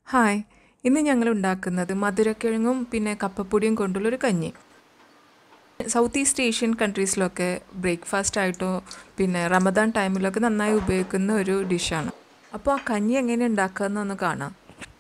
hi ഇന്ന് ഞങ്ങൾ ഉണ്ടാക്കുന്നത് മധുരക്കിഴങ്ങും പിന്നെ കപ്പപ്പൊടിയും കൊണ്ടുള്ളൊരു കഞ്ഞി സൗത്ത് ഈസ്റ്റ് ഏഷ്യൻ കൺട്രീസിലൊക്കെ ബ്രേക്ക്ഫാസ്റ്റ് ആയിട്ടോ പിന്നെ റമദാൻ ടൈമിലൊക്കെ നന്നായി ഉപയോഗിക്കുന്ന ഒരു ഡിഷാണ് അപ്പോൾ ആ കഞ്ഞി എങ്ങനെ ഉണ്ടാക്കുക എന്നൊന്ന് കാണാം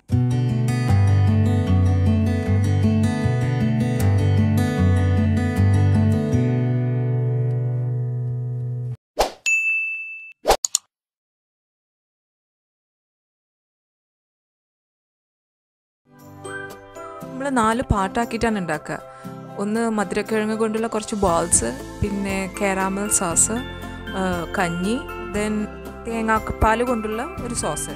നമ്മൾ നാല് പാട്ടാക്കിയിട്ടാണ് ഉണ്ടാക്കുക ഒന്ന് മധുരക്കിഴങ്ങ് കൊണ്ടുള്ള കുറച്ച് ബോൾസ് പിന്നെ കാരാമൽ സോസ് കഞ്ഞി ദെൻ തേങ്ങാപ്പാൽ കൊണ്ടുള്ള ഒരു സോസ്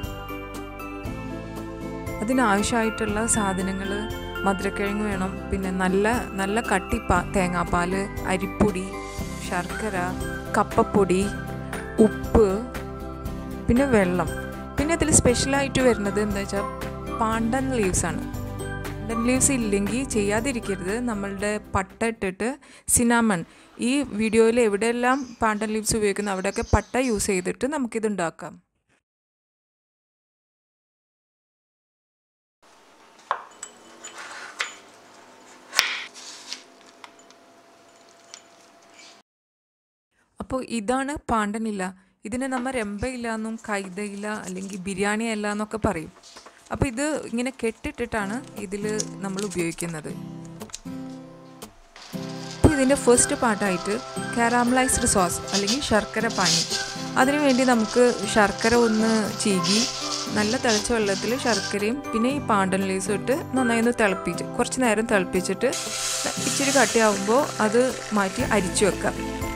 അതിനാവശ്യമായിട്ടുള്ള സാധനങ്ങൾ മധുരക്കിഴങ്ങ് വേണം പിന്നെ നല്ല നല്ല കട്ടി പാ തേങ്ങാപ്പാൽ അരിപ്പൊടി ശർക്കര കപ്പപ്പൊടി ഉപ്പ് പിന്നെ വെള്ളം പിന്നെ അതിൽ സ്പെഷ്യലായിട്ട് വരുന്നത് എന്താ വെച്ചാൽ പാണ്ടൻ ലീവ്സ് ആണ് പാണ്ടൻ ലീവ്സ് ഇല്ലെങ്കിൽ ചെയ്യാതിരിക്കരുത് നമ്മളുടെ പട്ട ഇട്ടിട്ട് സിനാമൺ ഈ വീഡിയോയിൽ എവിടെയെല്ലാം പാണ്ടൻ ലീവ്സ് ഉപയോഗിക്കുന്നു അവിടെയൊക്കെ പട്ട യൂസ് ചെയ്തിട്ട് നമുക്കിത് ഉണ്ടാക്കാം അപ്പോൾ ഇതാണ് പാണ്ടനില ഇതിനെ നമ്മൾ രമ്പയില്ല എന്നും കൈതയില അല്ലെങ്കിൽ ബിരിയാണി അല്ല എന്നൊക്കെ പറയും അപ്പോൾ ഇത് ഇങ്ങനെ കെട്ടിട്ടിട്ടാണ് ഇതിൽ നമ്മൾ ഉപയോഗിക്കുന്നത് അപ്പോൾ ഇതിൻ്റെ ഫസ്റ്റ് പാർട്ടായിട്ട് കാരാമലൈസ്ഡ് സോസ് അല്ലെങ്കിൽ ശർക്കര പാനി അതിനുവേണ്ടി നമുക്ക് ശർക്കര ഒന്ന് ചീകി നല്ല തിളച്ച വെള്ളത്തിൽ ശർക്കരയും പിന്നെ ഈ പാണ്ടൻ ലേസും ഇട്ട് നന്നായി ഒന്ന് തിളപ്പിച്ച് കുറച്ച് നേരം തിളപ്പിച്ചിട്ട് ഇച്ചിരി കട്ടിയാവുമ്പോൾ അത് മാറ്റി അരിച്ചു വെക്കാം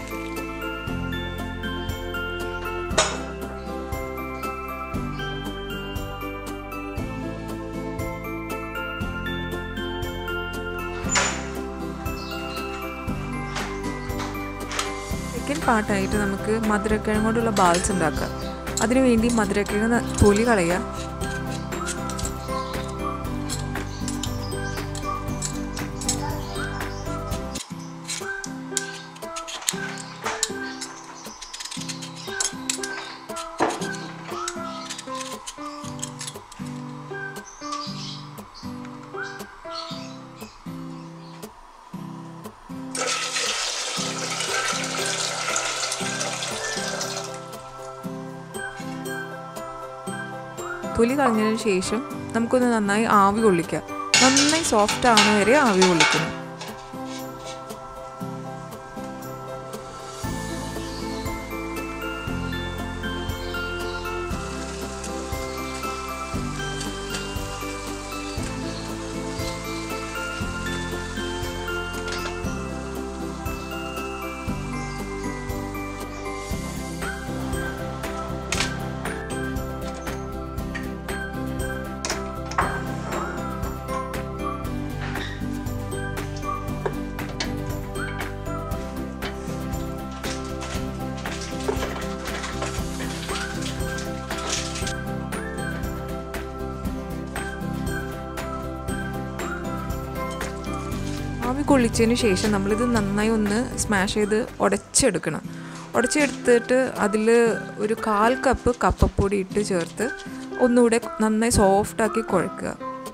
സെക്കൻഡ് പാർട്ടായിട്ട് നമുക്ക് മധുരക്കിഴങ്ങ് കൊണ്ടുള്ള ബാൾസ് ഉണ്ടാക്കാം അതിനുവേണ്ടി മധുരക്കിഴങ്ങ് തൊലി കളയുക തൊലി കളഞ്ഞതിന് ശേഷം നമുക്കൊന്ന് നന്നായി ആവി കൊള്ളിക്കാം നന്നായി സോഫ്റ്റ് ആവുന്ന വരെ ആവി കൊള്ളിക്കണം ആവി കൊള്ളിച്ചതിന് ശേഷം നമ്മളിത് നന്നായി ഒന്ന് സ്മാഷ് ചെയ്ത് ഉടച്ചെടുക്കണം ഉടച്ചെടുത്തിട്ട് അതിൽ ഒരു കാൽ കപ്പ് കപ്പപ്പൊടി ഇട്ട് ചേർത്ത് ഒന്നുകൂടെ നന്നായി സോഫ്റ്റാക്കി കുഴക്കുക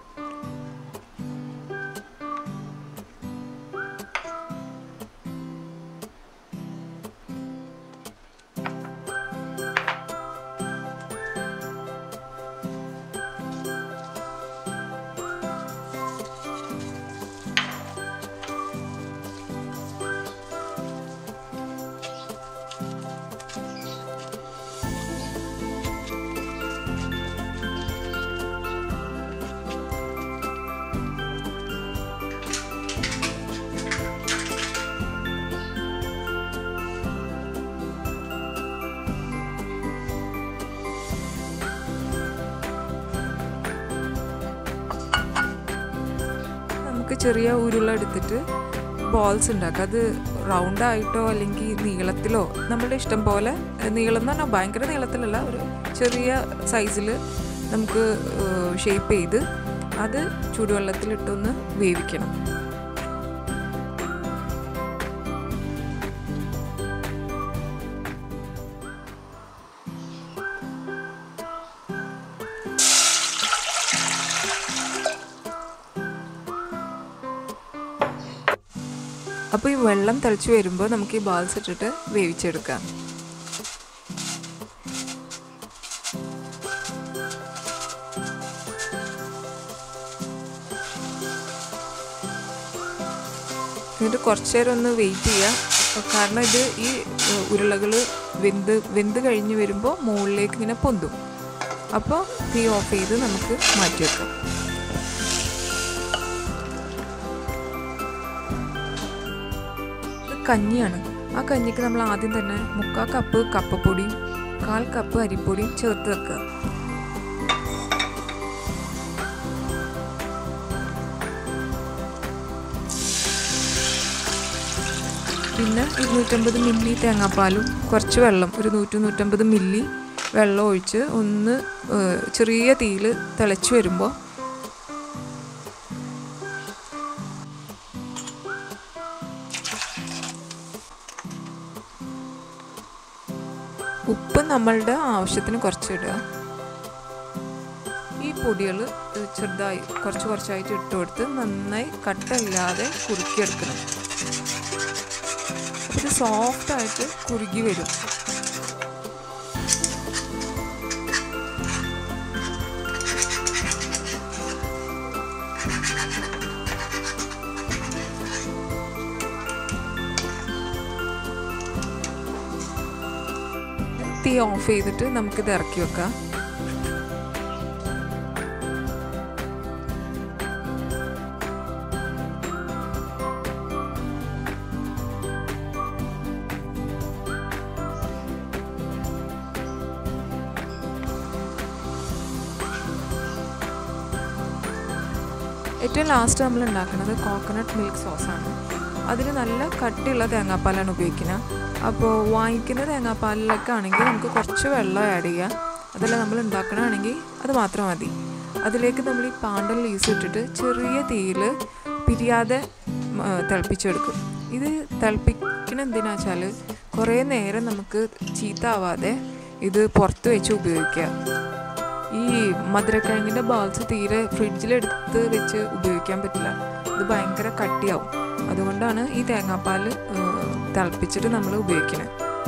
നമുക്ക് ചെറിയ ഉരുള എടുത്തിട്ട് ബോൾസ് ഉണ്ടാക്കുക അത് റൗണ്ട് ആയിട്ടോ അല്ലെങ്കിൽ നീളത്തിലോ നമ്മളുടെ ഇഷ്ടം പോലെ നീളം എന്ന് പറഞ്ഞാൽ ഭയങ്കര നീളത്തിലല്ല ഒരു ചെറിയ സൈസിൽ നമുക്ക് ഷേപ്പ് ചെയ്ത് അത് ചൂടുവെള്ളത്തിലിട്ടൊന്ന് വേവിക്കണം അപ്പോൾ ഈ വെള്ളം തിളച്ച് വരുമ്പോൾ നമുക്ക് ഈ ബാൾസ് ഇട്ടിട്ട് വേവിച്ചെടുക്കാം എന്നിട്ട് കുറച്ച് നേരം ഒന്ന് വെയിറ്റ് ചെയ്യുക കാരണം ഇത് ഈ ഉരുളകൾ വെന്ത് വെന്ത് കഴിഞ്ഞ് വരുമ്പോൾ മുകളിലേക്ക് ഇങ്ങനെ പൊന്തും അപ്പോൾ തീ ഓഫ് ചെയ്ത് നമുക്ക് മാറ്റി വെക്കാം ഇത് കഞ്ഞിയാണ് ആ കഞ്ഞിക്ക് നമ്മൾ ആദ്യം തന്നെ മുക്കാൽ കപ്പ് കപ്പപ്പൊടിയും കാൽ കപ്പ് അരിപ്പൊടിയും ചേർത്ത് വെക്കുക പിന്നെ ഇരുന്നൂറ്റമ്പത് മില്ലി തേങ്ങാപ്പാലും കുറച്ച് വെള്ളം ഒരു നൂറ്റി നൂറ്റമ്പത് മില്ലി വെള്ളം ഒഴിച്ച് ഒന്ന് ചെറിയ തീയിൽ തിളച്ച് വരുമ്പോൾ ഉപ്പ് നമ്മളുടെ ആവശ്യത്തിന് കുറച്ച് ഇടുക ഈ പൊടികൾ ചെറുതായി കുറച്ച് കുറച്ചായിട്ട് ഇട്ട് കൊടുത്ത് നന്നായി കട്ടയില്ലാതെ കുറുക്കിയെടുക്കണം ഇത് സോഫ്റ്റായിട്ട് കുറുകി വരും തീ ഓഫ് ചെയ്തിട്ട് നമുക്കിത് ഇറക്കി വെക്കാം ഏറ്റവും ലാസ്റ്റ് നമ്മൾ ഉണ്ടാക്കുന്നത് കോക്കനട്ട് മിൽക്ക് സോസാണ് അതിന് നല്ല കട്ടിയുള്ള തേങ്ങാപ്പാലാണ് ഉപയോഗിക്കുന്നത് അപ്പോൾ വാങ്ങിക്കുന്ന തേങ്ങാപ്പാലിലേക്കാണെങ്കിൽ നമുക്ക് കുറച്ച് വെള്ളം ആഡ് ചെയ്യാം അതല്ല നമ്മൾ ഉണ്ടാക്കണമെങ്കിൽ അത് മാത്രം മതി അതിലേക്ക് നമ്മൾ ഈ പാണ്ടൽ ലീസ് ഇട്ടിട്ട് ചെറിയ തീയിൽ പിരിയാതെ തിളപ്പിച്ചെടുക്കും ഇത് തിളപ്പിക്കണ എന്തിനാ വെച്ചാൽ കുറേ നേരം നമുക്ക് ചീത്ത ആവാതെ ഇത് പുറത്ത് വെച്ച് ഉപയോഗിക്കാം ഈ മധുരക്കിഴങ്ങിൻ്റെ ബാൾസ് തീരെ ഫ്രിഡ്ജിലെടുത്ത് വെച്ച് ഉപയോഗിക്കാൻ പറ്റില്ല ഇത് ഭയങ്കര കട്ടിയാവും അതുകൊണ്ടാണ് ഈ തേങ്ങാപ്പാൽ തിളപ്പിച്ചിട്ട് നമ്മൾ ഉപയോഗിക്കുന്നത്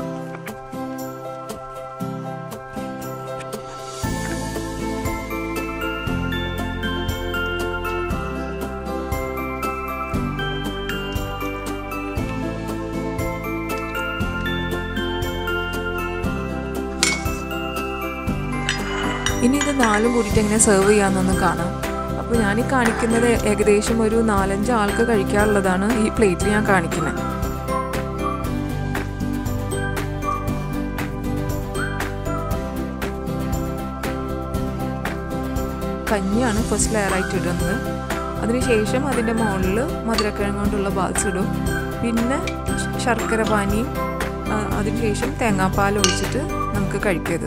ഇനി ഇത് നാലും കൂടിയിട്ട് എങ്ങനെ സെർവ് ചെയ്യാമെന്നൊന്ന് കാണാം അപ്പോൾ ഞാൻ ഈ കാണിക്കുന്നത് ഏകദേശം ഒരു നാലഞ്ച് ആൾക്ക് കഴിക്കാനുള്ളതാണ് ഈ പ്ലേറ്റിൽ ഞാൻ കാണിക്കുന്നത് കഞ്ഞിയാണ് ഫസ്റ്റ് ലെയറായിട്ട് ഇടുന്നത് അതിനുശേഷം അതിൻ്റെ മുകളിൽ മധുരക്കിഴങ്ങ് കൊണ്ടുള്ള ബാൽസ് ഇടും പിന്നെ ശർക്കര പാനിയും അതിനുശേഷം തേങ്ങാപ്പാൽ ഒഴിച്ചിട്ട് നമുക്ക് കഴിക്കരുത്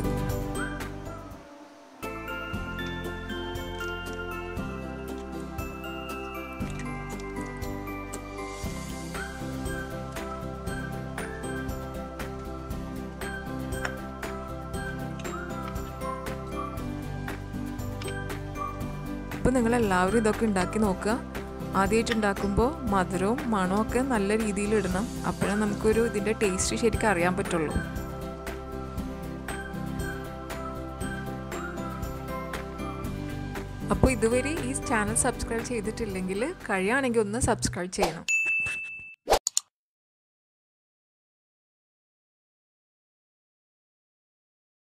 അപ്പോൾ നിങ്ങൾ എല്ലാവരും ഇതൊക്കെ ഉണ്ടാക്കി നോക്കുക ആദ്യമായിട്ട് ഉണ്ടാക്കുമ്പോൾ മധുരവും മണവും ഒക്കെ നല്ല രീതിയിൽ ഇടണം അപ്പോഴേ നമുക്കൊരു ഇതിൻ്റെ ടേസ്റ്റ് ശരിക്കും അറിയാൻ പറ്റുള്ളൂ അപ്പോൾ ഇതുവരെ ഈ ചാനൽ സബ്സ്ക്രൈബ് ചെയ്തിട്ടില്ലെങ്കിൽ കഴിയുകയാണെങ്കിൽ ഒന്ന് സബ്സ്ക്രൈബ് ചെയ്യണം